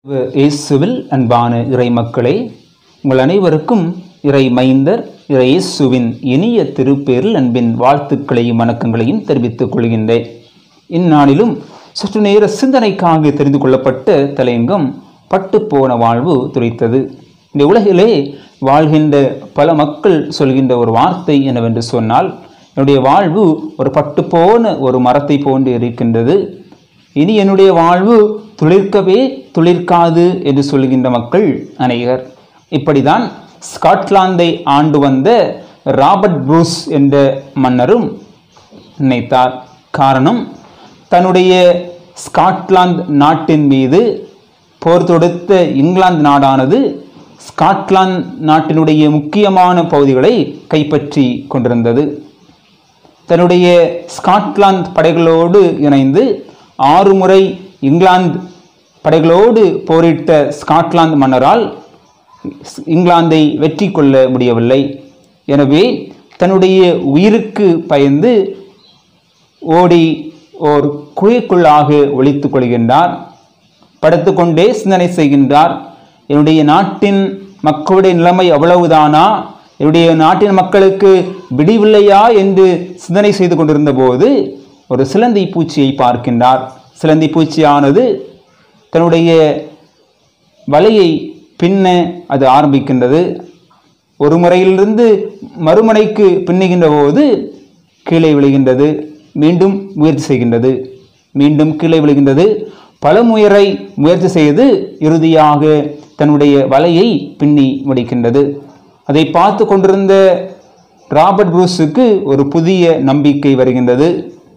இயேசுவில் அன்பான இறை மக்களே உங்கள் அனைவருக்கும் இறை மைந்தர் இறை இயேசுவின் இனிய திருப்பேரில் அன்பின் வாழ்த்துக்களையும் வணக்கங்களையும் தெரிவித்துக் கொள்கின்றேன் இந்நாளிலும் சற்று நேர சிந்தனைக்காக தெரிந்து கொள்ளப்பட்ட தலையங்கம் பட்டுப்போன வாழ்வு துடைத்தது இந்த உலகிலே வாழ்கின்ற பல மக்கள் சொல்கின்ற ஒரு வார்த்தை என்னவென்று சொன்னால் என்னுடைய வாழ்வு ஒரு பட்டுப்போன ஒரு மரத்தை போன்று இருக்கின்றது இனி என்னுடைய வாழ்வு துளிர்க்கவே துளிர்க்காது என்று சொல்கின்ற மக்கள் அநேகர் இப்படிதான் ஸ்காட்லாந்தை ஆண்டு வந்த ராபர்ட் ப்ரூஸ் என்ற மன்னரும் நினைத்தார் காரணம் தன்னுடைய ஸ்காட்லாந்து நாட்டின் மீது போர் தொடுத்த இங்கிலாந்து நாடானது ஸ்காட்லாந்து நாட்டினுடைய முக்கியமான பகுதிகளை கைப்பற்றி கொண்டிருந்தது தன்னுடைய ஸ்காட்லாந்து படைகளோடு இணைந்து ஆறு முறை இங்கிலாந்து படைகளோடு போரிட்ட ஸ்காட்லாந்து மன்னரால் இங்கிலாந்தை வெற்றி கொள்ள முடியவில்லை எனவே தன்னுடைய உயிருக்கு பயந்து ஓடி ஓர் குழிக்குள்ளாக ஒழித்துக் கொள்கின்றார் படுத்துக்கொண்டே சிந்தனை செய்கின்றார் என்னுடைய நாட்டின் மக்களுடைய நிலைமை அவ்வளவுதானா என்னுடைய நாட்டின் மக்களுக்கு விடிவில்லையா என்று சிந்தனை செய்து கொண்டிருந்த போது ஒரு சிலந்தி பூச்சியை பார்க்கின்றார் சிலந்தி பூச்சியானது தன்னுடைய வலையை பின்ன அது ஆரம்பிக்கின்றது ஒரு முறையிலிருந்து மறுமுனைக்கு பின்னுகின்ற போது கீழே விழுகின்றது மீண்டும் முயற்சி செய்கின்றது மீண்டும் கீழே விழுகின்றது பல முயறை முயற்சி செய்து இறுதியாக தன்னுடைய வலையை பின்னி முடிக்கின்றது அதை பார்த்து கொண்டிருந்த ராபர்ட் ப்ரூஸுக்கு ஒரு புதிய நம்பிக்கை வருகின்றது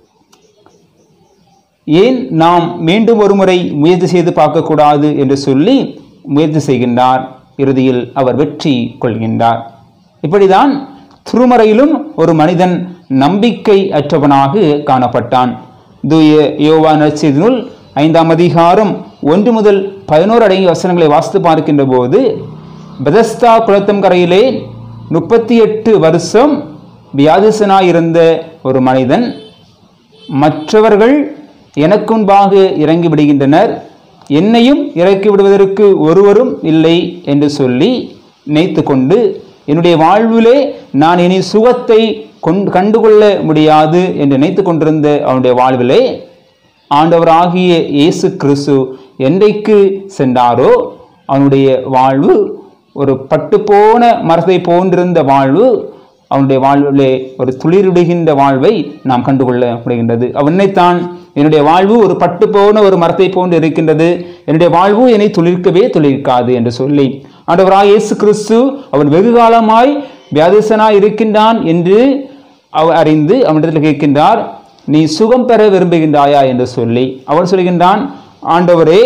ஏன் நாம் மீண்டும் ஒரு முறை முயற்சி செய்து பார்க்கக்கூடாது என்று சொல்லி முயற்சி செய்கின்றார் இறுதியில் அவர் வெற்றி கொள்கின்றார் இப்படிதான் திருமறையிலும் ஒரு மனிதன் நம்பிக்கை அற்றவனாக காணப்பட்டான் தூய யோவா நற்செய்தி நூல் ஐந்தாம் அதிகாரம் ஒன்று முதல் பதினோரு அடங்கிய வசனங்களை வாசித்து பார்க்கின்ற போது பெதஸ்தா குளத்தம் கரையிலே முப்பத்தி எட்டு வருஷம் வியாதிசனாயிருந்த ஒரு மனிதன் மற்றவர்கள் எனக்கு முன்பாக இறங்கி விடுகின்றனர் என்னையும் இறக்கி விடுவதற்கு ஒருவரும் இல்லை என்று சொல்லி நினைத்து கொண்டு என்னுடைய வாழ்விலே நான் இனி சுகத்தை கொண்டு கண்டுகொள்ள முடியாது என்று நினைத்து கொண்டிருந்த அவனுடைய வாழ்விலே ஆண்டவராகிய இயேசு கிறிஸ்து என்றைக்கு சென்றாரோ அவனுடைய வாழ்வு ஒரு பட்டுப்போன மரத்தை போன்றிருந்த வாழ்வு அவனுடைய வாழ்விலே ஒரு துளிரிடுகின்ற வாழ்வை நாம் கண்டுகொள்ள முடிகின்றது அவனைத்தான் என்னுடைய வாழ்வு ஒரு பட்டு போன ஒரு மரத்தை போன்று இருக்கின்றது என்னுடைய வாழ்வு என்னை துளிர்க்கவே துளிர்க்காது என்று சொல்லி ஆண்டவராக இயேசு கிறிஸ்து அவன் வெகு காலமாய் வியாதிசனாய் இருக்கின்றான் என்று அவ அறிந்து அவனிடத்தில் கேட்கின்றார் நீ சுகம் பெற விரும்புகின்றாயா என்று சொல்லி அவன் சொல்கின்றான் ஆண்டவரே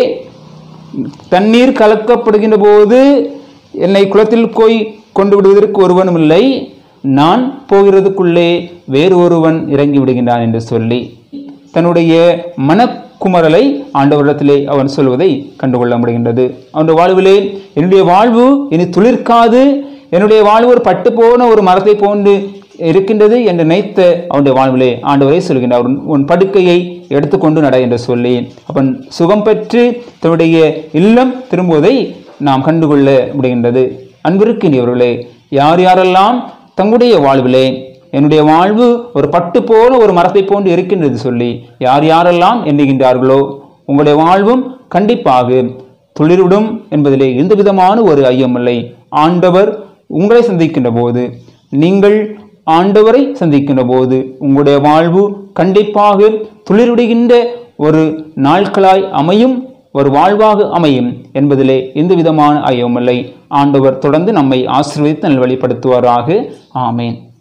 தண்ணீர் கலக்கப்படுகின்ற போது என்னை குளத்தில் போய் கொண்டு விடுவதற்கு ஒருவனும் இல்லை நான் போகிறதுக்குள்ளே வேறு ஒருவன் இறங்கி விடுகின்றான் என்று சொல்லி தன்னுடைய மனக்குமரலை ஆண்டவரிடத்திலே அவன் சொல்வதை கண்டுகொள்ள முடிகின்றது அவனுடைய வாழ்விலே என்னுடைய வாழ்வு இனி துளிர்க்காது என்னுடைய வாழ்வு ஒரு பட்டு போன ஒரு மரத்தை போன்று இருக்கின்றது என்று நினைத்த அவனுடைய வாழ்விலே ஆண்டவரை சொல்கின்றார் உன் படுக்கையை எடுத்துக்கொண்டு நட என்று சொல்லி அவன் சுகம் பெற்று தன்னுடைய இல்லம் திரும்புவதை நாம் கண்டுகொள்ள முடிகின்றது அன்பிருக்கின்றவர்களே யார் யாரெல்லாம் தங்களுடைய வாழ்விலே என்னுடைய வாழ்வு ஒரு பட்டு போன ஒரு மரத்தை போன்று இருக்கின்றது சொல்லி யார் யாரெல்லாம் எண்ணுகின்றார்களோ உங்களுடைய வாழ்வும் கண்டிப்பாக துளிர்விடும் என்பதிலே எந்த விதமான ஒரு ஐயமில்லை ஆண்டவர் உங்களை சந்திக்கின்ற போது நீங்கள் ஆண்டவரை சந்திக்கின்ற போது உங்களுடைய வாழ்வு கண்டிப்பாக துளிர்விடுகின்ற ஒரு நாட்களாய் அமையும் ஒரு வாழ்வாக அமையும் என்பதிலே எந்த விதமான ஐயமில்லை ஆண்டவர் தொடர்ந்து நம்மை ஆசீர்வதித்து நல்வழிப்படுத்துவாராக ஆமேன்